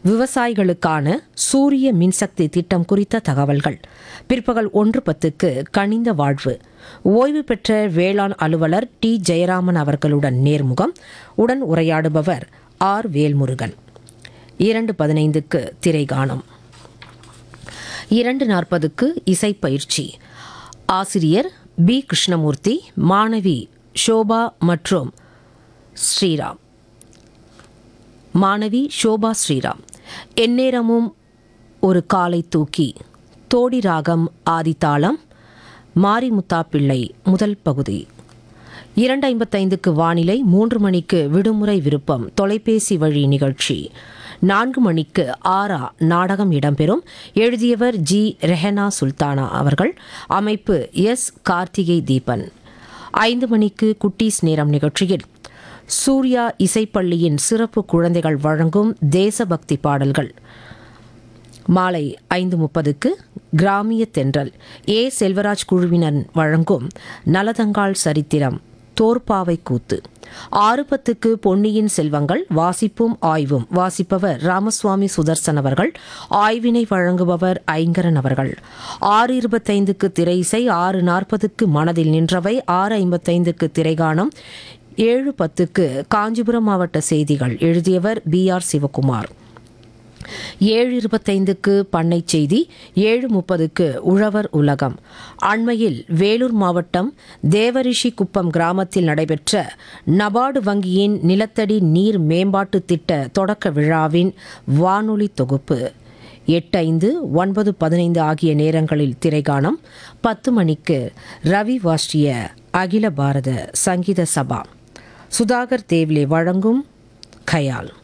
விவசாயிகளுக்கான சூரிய மின்சக்தி திட்டம் குறித்த தகவல்கள் பிற்பகல் ஒன்று பத்துக்கு கனிந்த வாழ்வு ஓய்வு பெற்ற வேளாண் அலுவலர் டி ஜெயராமன் அவர்களுடன் நேர்முகம் உடன் உரையாடுபவர் ஆர் வேல்முருகன் இரண்டு பதினைந்துக்கு திரைகானம் இரண்டு நாற்பதுக்கு இசைப்பயிற்சி ஆசிரியர் பி கிருஷ்ணமூர்த்தி மாணவி ஷோபா மற்றும் ஸ்ரீராம் மாணவி ஷோபா ஸ்ரீராம் எந்நேரமும் ஒரு காலை தூக்கி தோடி ராகம் ஆதித்தாளம் மாரிமுத்தா பிள்ளை முதல் பகுதி இரண்டு ஐம்பத்தைந்துக்கு வானிலை மூன்று மணிக்கு விடுமுறை விருப்பம் தொலைபேசி வழி நிகழ்ச்சி நான்கு மணிக்கு ஆரா நாடகம் இடம்பெறும் எழுதியவர் ஜி ரெஹனா சுல்தானா அவர்கள் அமைப்பு எஸ் கார்த்திகை தீபன் ஐந்து மணிக்கு குட்டீஸ் நேரம் நிகழ்ச்சியில் சூர்யா இசைப்பள்ளியின் சிறப்பு குழந்தைகள் வழங்கும் தேசபக்தி பாடல்கள் மாலை ஐந்து முப்பதுக்கு கிராமிய தென்றல் ஏ செல்வராஜ் குழுவினர் வழங்கும் நலதங்கால் சரித்திரம் தோற்பாவை கூத்து ஆறு பத்துக்கு பொன்னியின் செல்வங்கள் வாசிப்பும் ஆய்வும் வாசிப்பவர் ராமசுவாமி சுதர்சன் அவர்கள் ஆய்வினை வழங்குபவர் ஐங்கரன் அவர்கள் ஆறு இருபத்தைந்துக்கு திரை இசை ஆறு நாற்பதுக்கு மனதில் நின்றவை ஆறு ஐம்பத்தைந்துக்கு திரைகானம் ஏழு பத்துக்கு காஞ்சிபுரம் மாவட்ட செய்திகள் எழுதியவர் பி ஆர் சிவகுமார் ஏழு இருபத்தைந்துக்கு பண்ணை செய்தி ஏழு முப்பதுக்கு உழவர் உலகம் அண்மையில் வேலூர் மாவட்டம் தேவரிஷி குப்பம் கிராமத்தில் நடைபெற்ற நபார்டு வங்கியின் நிலத்தடி நீர் மேம்பாட்டு திட்ட தொடக்க விழாவின் வானொலி தொகுப்பு எட்டு ஐந்து ஒன்பது பதினைந்து ஆகிய நேரங்களில் திரைகாணம் பத்து மணிக்கு ரவி வாஷ்டிய அகில பாரத சங்கீத சபா சுதாகர் தேவ்லே வழங்கும் கயால்